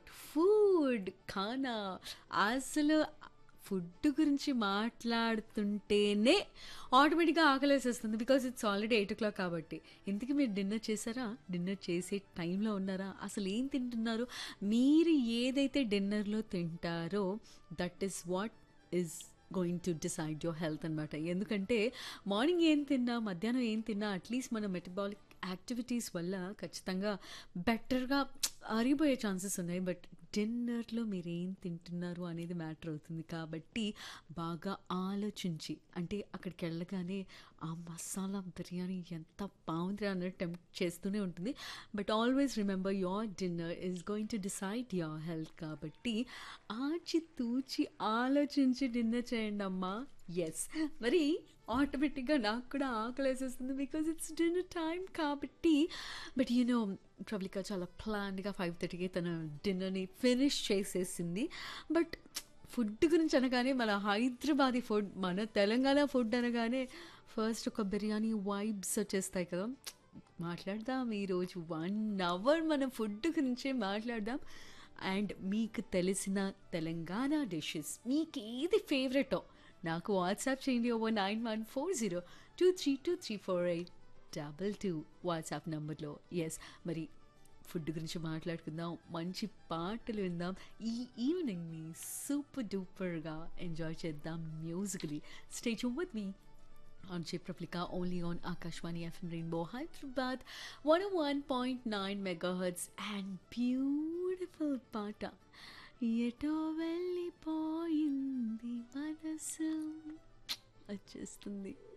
about food ఖానా అసలు food గురించి మాట్లాడుతుంటేనే ఆటోమేటిక్గా ఆకలేసేస్తుంది because it's already eight o'clock కాబట్టి ఇంతకీ మీరు డిన్నర్ చేశారా డిన్నర్ చేసే టైంలో ఉన్నారా అసలు ఏం తింటున్నారు మీరు ఏదైతే డిన్నర్లో తింటారో that is what is going to decide your health అనమాట ఎందుకంటే మార్నింగ్ ఏం తిన్నా మధ్యాహ్నం ఏం తిన్నా అట్లీస్ట్ మన మెటబాలిక్ యాక్టివిటీస్ వల్ల ఖచ్చితంగా బెటర్గా అరిగిపోయే ఛాన్సెస్ ఉన్నాయి బట్ డిన్నర్లో మీరు ఏం తింటున్నారు అనేది మ్యాటర్ అవుతుంది కాబట్టి బాగా ఆలోచించి అంటే అక్కడికి వెళ్ళగానే ఆ మసాలా బిర్యానీ ఎంత బాగుంది అన్నట్టు టెంప్ట్ చేస్తూనే ఉంటుంది but always remember your dinner is going to decide your health కాబట్టి ఆచి తూచి ఆలోచించి డిన్నర్ చేయండి అమ్మా ఎస్ మరి ఆటోమేటిక్గా నాకు కూడా ఆకలి వేసేస్తుంది బికాజ్ ఇట్స్ డిన్నర్ టైం కాబట్టి బట్ యూనో ప్రబ్లిక చాలా ప్లాన్గా ఫైవ్ థర్టీకి తన డిన్నర్ని ఫినిష్ చేసేసింది బట్ ఫుడ్ గురించి అనగానే మన హైదరాబాదీ ఫుడ్ మన తెలంగాణ ఫుడ్ అనగానే ఫస్ట్ ఒక బిర్యానీ వైబ్స్ వచ్చేస్తాయి కదా మాట్లాడదాం ఈరోజు వన్ అవర్ మన ఫుడ్ గురించే మాట్లాడదాం అండ్ మీకు తెలిసిన తెలంగాణ డిషెస్ మీకు ఏది ఫేవరెటో నాకు వాట్సాప్ చేయండి over nine one four zero two three two three four eight double two WhatsApp నెంబర్లో ఎస్ మరి ఫుడ్ గురించి మాట్లాడుకుందాం మంచి పాటలు విందాం ఈ ఈవినింగ్ని సూపర్ డూపర్గా ఎంజాయ్ చేద్దాం మ్యూజికలీ స్టేజ్ విత్ మీ on Chipraplika only on Akashwani FM Rainbow Hyderabad 101.9 megahertz and beautiful పాట ఎటో వెళ్ళిపోయింది మనసు వచ్చేస్తుంది